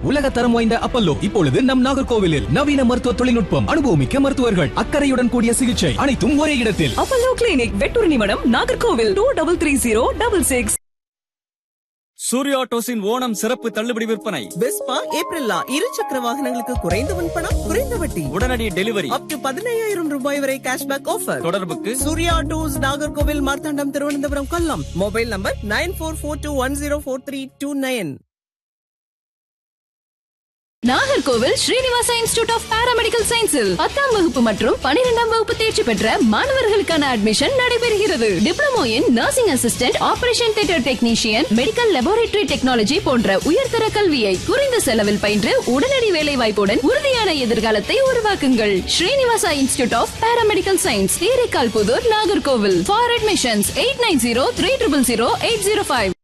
உலக தரம் வாய்ந்த அப்பல்லோ இப்பொழுது நம் நாகர்கோவிலில் நவீன மருத்துவ தொழில்நுட்பம் அனுபவமிக்க மருத்துவர்கள் அக்கறையுடன் கூடிய சிகிச்சை அனைத்தும் ஒரே இடத்தில் Apollo clinic Vettoornimadam Nagercoil two double three zero double six Surya ஆட்டோஸின் ஓணம் சிறப்பு தள்ளுபடி விற்பனை வெஸ்பா ஏப்ரல்லா இரு சக்கர வாகனங்களுக்கு குறைந்த முன்பணம் குறைந்த வட்டி உடனடி டெலிவரி அப் டு பதினையாயிரம் ரூபாய் வரை கேஷ்பேக் ஆஃபர் தொடர்புக்கு Surya autos Nagercoil Marthandam Thiruvananthapuram Kollam mobile number nine four four two one zero four three two nine Nagercoil Srinivasa institute of paramedical சயின்ஸில் பத்தாம் வகுப்பு மற்றும் பனிரெண்டாம் வகுப்பு தேர்ச்சி பெற்ற மாணவர்களுக்கான அட்மிஷன் நடைபெறுகிறது diploma in nursing assistant operation theatre technician medical laboratory technology போன்ற உயர்தர கல்வியை குறைந்த செலவில் பயின்று உடனடி வேலை வாய்ப்புடன் உறுதியான எதிர்காலத்தை உருவாக்குங்கள் Srinivasa institute of paramedical science Therekal Puthur Nagercoil for admissions eight nine zero three triple zero eight zero five